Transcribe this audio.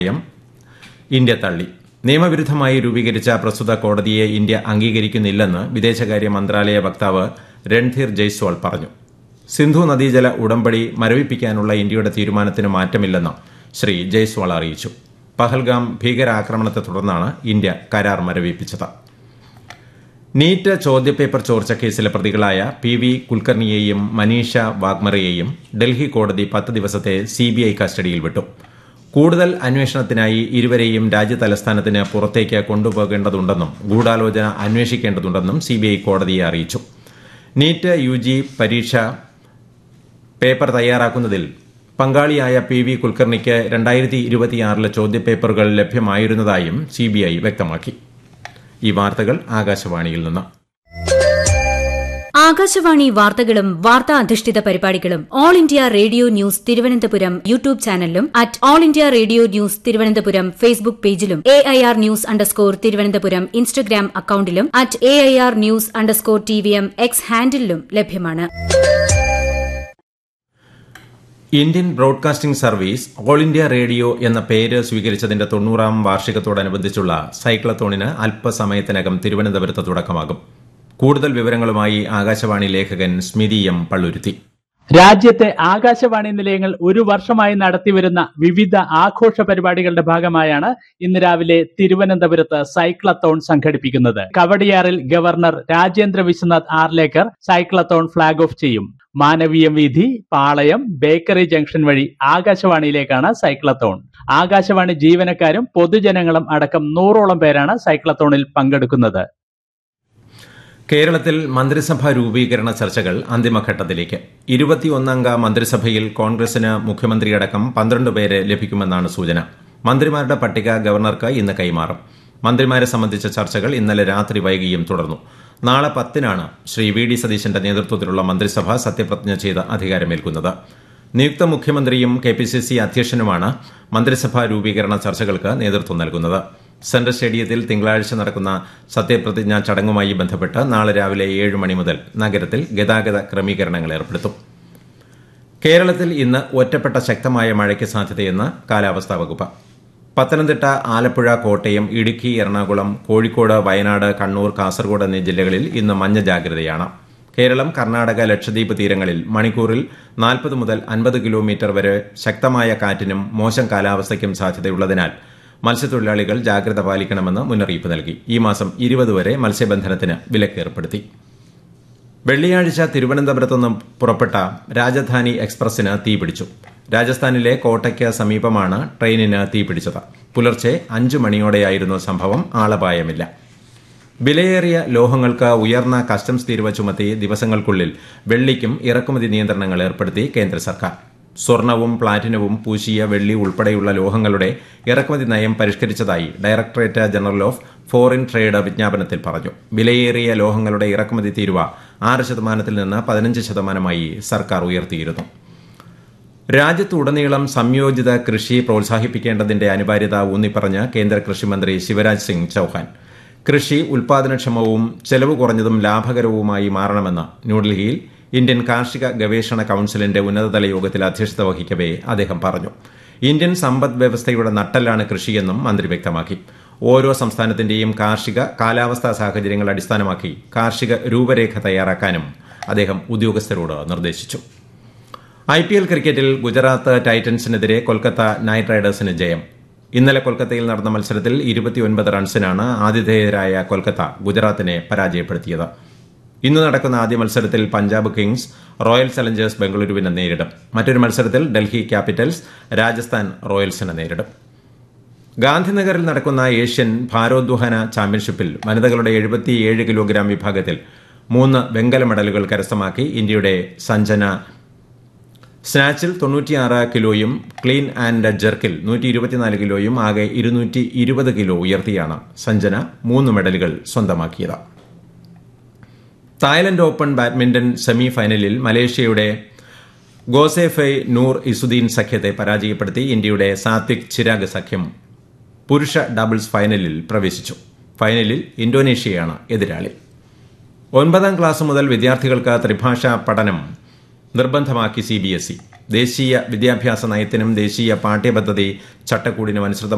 നയം ഇന്ത്യ തള്ളി നിയമവിരുദ്ധമായി രൂപീകരിച്ച പ്രസ്തുത കോടതിയെ ഇന്ത്യ അംഗീകരിക്കുന്നില്ലെന്ന് വിദേശകാര്യ മന്ത്രാലയ വക്താവ് രൺധീർ ജയ്സ്വാൾ പറഞ്ഞു സിന്ധു നദീജല ഉടമ്പടി മരവിപ്പിക്കാനുള്ള ഇന്ത്യയുടെ തീരുമാനത്തിന് മാറ്റമില്ലെന്ന് ശ്രീ ജയ്സ്വാൾ അറിയിച്ചു പഹൽഗാം ഭീകരാക്രമണത്തെ തുടർന്നാണ് ഇന്ത്യ കരാർ മരവിപ്പിച്ചത് നീറ്റ് ചോദ്യപേപ്പർ ചോർച്ച കേസിലെ പ്രതികളായ പി വി കുൽക്കർണിയെയും മനീഷ വാഗ്മറയെയും ഡൽഹി കോടതി പത്ത് ദിവസത്തെ സിബിഐ കസ്റ്റഡിയിൽ വിട്ടു കൂടുതൽ അന്വേഷണത്തിനായി ഇരുവരെയും രാജ്യതലസ്ഥാനത്തിന് പുറത്തേക്ക് കൊണ്ടുപോകേണ്ടതുണ്ടെന്നും ഗൂഢാലോചന അന്വേഷിക്കേണ്ടതുണ്ടെന്നും സിബിഐ കോടതിയെ അറിയിച്ചു നീറ്റ് യു ജി പരീക്ഷ പേപ്പർ തയ്യാറാക്കുന്നതിൽ പങ്കാളിയായ പി വി കുൽക്കർണിക്ക് രണ്ടായിരത്തി ഇരുപത്തിയാറിലെ ചോദ്യപേപ്പറുകൾ ലഭ്യമായിരുന്നതായും സിബിഐ വ്യക്തമാക്കി ഈ വാർത്തകൾ ആകാശവാണിയിൽ നിന്ന് ആകാശവാണി വാർത്തകളും വാർത്താ അധിഷ്ഠിത പരിപാടികളും all India radio news Thiruvananthapuram YouTube ചാനലിലും at all India radio news Thiruvananthapuram Facebook പേജിലും A I R news underscore Thiruvananthapuram Instagram അക്കൌണ്ടിലും at A I R news underscore T V M X ഹാൻഡിലും ലഭ്യമാണ് Indian broadcasting service all India radio എന്ന പേര് സ്വീകരിച്ചതിന്റെ തൊണ്ണൂറാം വാർഷികത്തോടനുബന്ധിച്ചുള്ള സൈക്ലത്തോണിന് അല്പസമയത്തിനകം തിരുവനന്തപുരത്ത് തുടക്കമാകും കൂടുതൽ വിവരങ്ങളുമായി ആകാശവാണി ലേഖകൻ സ്മിതി എം പള്ളുരുത്തി രാജ്യത്തെ ആകാശവാണി നിലയങ്ങൾ ഒരു വർഷമായി നടത്തിവരുന്ന വിവിധ ആഘോഷ പരിപാടികളുടെ ഭാഗമായാണ് ഇന്ന് രാവിലെ തിരുവനന്തപുരത്ത് സൈക്ലത്തോൺ സംഘടിപ്പിക്കുന്നത് കവടിയാറിൽ governor Rajendra Vishwanath Arlekar cyclothon flag off ചെയ്യും മാനവീയം വീഥി പാളയം ബേക്കറി ജംഗ്ഷൻ വഴി ആകാശവാണിയിലേക്കാണ് സൈക്ലത്തോൺ ആകാശവാണി ജീവനക്കാരും പൊതുജനങ്ങളും അടക്കം നൂറോളം പേരാണ് സൈക്ലത്തോണിൽ പങ്കെടുക്കുന്നത് കേരളത്തിൽ മന്ത്രിസഭാ രൂപീകരണ ചർച്ചകൾ അന്തിമഘട്ടത്തിലേക്ക് ഇരുപത്തിയൊന്നംഗ മന്ത്രിസഭയിൽ കോൺഗ്രസിന് മുഖ്യമന്ത്രിയടക്കം പന്ത്രണ്ട് പേരെ ലഭിക്കുമെന്നാണ് സൂചന മന്ത്രിമാരുടെ പട്ടിക ഗവർണർക്ക് ഇന്ന് കൈമാറും മന്ത്രിമാരെ സംബന്ധിച്ച ചർച്ചകൾ ഇന്നലെ രാത്രി വൈകിയും തുടർന്നു നാളെ പത്തിനാണ് ശ്രീ വി ഡി സതീശന്റെ നേതൃത്വത്തിലുള്ള മന്ത്രിസഭ സത്യപ്രതിജ്ഞ ചെയ്ത് അധികാരമേൽക്കുന്നത് നിയുക്ത മുഖ്യമന്ത്രിയും കെ പി സി സി അധ്യക്ഷനുമാണ് മന്ത്രിസഭാ രൂപീകരണ ചർച്ചകൾക്ക് നേതൃത്വം നൽകുന്നത് സെൻട്രൽ സ്റ്റേഡിയത്തിൽ തിങ്കളാഴ്ച നടക്കുന്ന സത്യപ്രതിജ്ഞാ ചടങ്ങുമായി ബന്ധപ്പെട്ട് നാളെ രാവിലെ ഏഴ് മണി മുതൽ നഗരത്തിൽ ഗതാഗത ക്രമീകരണങ്ങൾ ഏർപ്പെടുത്തും കേരളത്തിൽ ഇന്ന് ഒറ്റപ്പെട്ട ശക്തമായ മഴയ്ക്ക് സാധ്യതയെന്ന് കാലാവസ്ഥാ വകുപ്പ് പത്തനംതിട്ട ആലപ്പുഴ കോട്ടയം ഇടുക്കി എറണാകുളം കോഴിക്കോട് വയനാട് കണ്ണൂർ കാസർഗോഡ് എന്നീ ജില്ലകളിൽ ഇന്ന് മഞ്ഞ ജാഗ്രതയാണ് കേരളം കർണാടക ലക്ഷദ്വീപ് തീരങ്ങളിൽ മണിക്കൂറിൽ നാൽപ്പത് മുതൽ അൻപത് കിലോമീറ്റർ വരെ ശക്തമായ കാറ്റിനും മോശം കാലാവസ്ഥയ്ക്കും സാധ്യതയുള്ളതിനാൽ മത്സ്യത്തൊഴിലാളികൾ ജാഗ്രത പാലിക്കണമെന്ന് മുന്നറിയിപ്പ് നൽകി ഈ മാസം ഇരുപത് വരെ മത്സ്യബന്ധനത്തിന് വിലക്കേർപ്പെടുത്തി വെള്ളിയാഴ്ച തിരുവനന്തപുരത്ത് നിന്ന് പുറപ്പെട്ട രാജധാനി എക്സ്പ്രസിന് തീപിടിച്ചു രാജസ്ഥാനിലെ കോട്ടയ്ക്ക് സമീപമാണ് ട്രെയിനിന് തീപിടിച്ചത് പുലർച്ചെ അഞ്ചു മണിയോടെയായിരുന്നു സംഭവം ആളപായമില്ല വിലയേറിയ ലോഹങ്ങൾക്ക് ഉയർന്ന കസ്റ്റംസ് തീരുവ ചുമത്തി ദിവസങ്ങൾക്കുള്ളിൽ വെള്ളിക്കും ഇറക്കുമതി നിയന്ത്രണങ്ങൾ ഏർപ്പെടുത്തി കേന്ദ്ര സർക്കാർ സ്വർണവും പ്ലാറ്റിനവും പൂശിയ വെള്ളി ഉൾപ്പെടെയുള്ള ലോഹങ്ങളുടെ ഇറക്കുമതി നയം പരിഷ്കരിച്ചതായി directorate general of foreign trade വിജ്ഞാപനത്തിൽ പറഞ്ഞു വിലയേറിയ ലോഹങ്ങളുടെ ഇറക്കുമതി തീരുവ ആറ് ശതമാനത്തിൽ നിന്ന് പതിനഞ്ച് ശതമാനമായി സർക്കാർ ഉയർത്തിയിരുന്നു രാജ്യത്തുടനീളം സംയോജിത കൃഷി പ്രോത്സാഹിപ്പിക്കേണ്ടതിന്റെ അനിവാര്യത ഊന്നിപ്പറഞ്ഞ് കേന്ദ്ര കൃഷിമന്ത്രി ശിവരാജ് സിംഗ് ചൌഹാൻ കൃഷി ഉൽപാദനക്ഷമവും ചെലവ് കുറഞ്ഞതും ലാഭകരവുമായി മാറണമെന്ന് ന്യൂഡൽഹിയിൽ ഇന്ത്യൻ കാർഷിക ഗവേഷണ കൌൺസിലിന്റെ ഉന്നതതല യോഗത്തിൽ അധ്യക്ഷത വഹിക്കവെ അദ്ദേഹം പറഞ്ഞു ഇന്ത്യൻ സമ്പദ് വ്യവസ്ഥയുടെ നട്ടെല്ലാണ് കൃഷിയെന്നും മന്ത്രി വ്യക്തമാക്കി ഓരോ സംസ്ഥാനത്തിന്റെയും കാർഷിക കാലാവസ്ഥാ സാഹചര്യങ്ങൾ അടിസ്ഥാനമാക്കി കാർഷിക രൂപരേഖ തയ്യാറാക്കാനും അദ്ദേഹം ഉദ്യോഗസ്ഥരോട് നിർദ്ദേശിച്ചു ഐ പി എൽ ക്രിക്കറ്റിൽ ഗുജറാത്ത് ടൈറ്റൻസിനെതിരെ കൊൽക്കത്ത നൈറ്റ് റൈഡേഴ്സിന് ജയം ഇന്നലെ കൊൽക്കത്തയിൽ നടന്ന മത്സരത്തിൽ ഇരുപത്തിയൊൻപത് റൺസിനാണ് ആതിഥേയരായ കൊൽക്കത്ത ഗുജറാത്തിനെ പരാജയപ്പെടുത്തിയത് ഇന്ന് നടക്കുന്ന ആദ്യ മത്സരത്തിൽ പഞ്ചാബ് കിങ്സ് റോയൽ ചലഞ്ചേഴ്സ് ബംഗളൂരുവിനെ നേരിടും മറ്റൊരു മത്സരത്തിൽ ഡൽഹി ക്യാപിറ്റൽസ് രാജസ്ഥാൻ റോയൽസിനെ നേരിടും ഗാന്ധിനഗറിൽ നടക്കുന്ന ഏഷ്യൻ ഭാരോദ്വഹന ചാമ്പ്യൻഷിപ്പിൽ വനിതകളുടെ എഴുപത്തിയേഴ് കിലോഗ്രാം വിഭാഗത്തിൽ മൂന്ന് വെങ്കല മെഡലുകൾ കരസ്ഥമാക്കി ഇന്ത്യയുടെ സഞ്ജന സ്നാച്ചിൽ തൊണ്ണൂറ്റിയാറ് കിലോയും ക്ലീൻ ആൻഡ് ജെർക്കിൽ നൂറ്റി ഇരുപത്തിനാല് കിലോയും ആകെ ഇരുന്നൂറ്റി ഇരുപത് കിലോ ഉയർത്തിയാണ് സഞ്ജന മൂന്ന് മെഡലുകൾ സ്വന്തമാക്കിയത് തായ്ലൻഡ് ഓപ്പൺ ബാഡ്മിന്റൺ സെമി ഫൈനലിൽ മലേഷ്യയുടെ ഗോസെഫൈ നൂർ ഇസുദ്ദീൻ സഖ്യത്തെ പരാജയപ്പെടുത്തി ഇന്ത്യയുടെ സാത്വിക് ചിരാഗ് സഖ്യം പുരുഷ ഡബിൾസ് ഫൈനലിൽ പ്രവേശിച്ചു ഫൈനലിൽ ഇന്തോനേഷ്യയാണ് എതിരാളി ഒൻപതാം ക്ലാസ് മുതൽ വിദ്യാർത്ഥികൾക്ക് ത്രിഭാഷാ പഠനം നിർബന്ധമാക്കി സി ബി എസ് ഇ ദേശീയ വിദ്യാഭ്യാസ നയത്തിനും ദേശീയ പാഠ്യപദ്ധതി ചട്ടക്കൂടിനും അനുസൃതമായി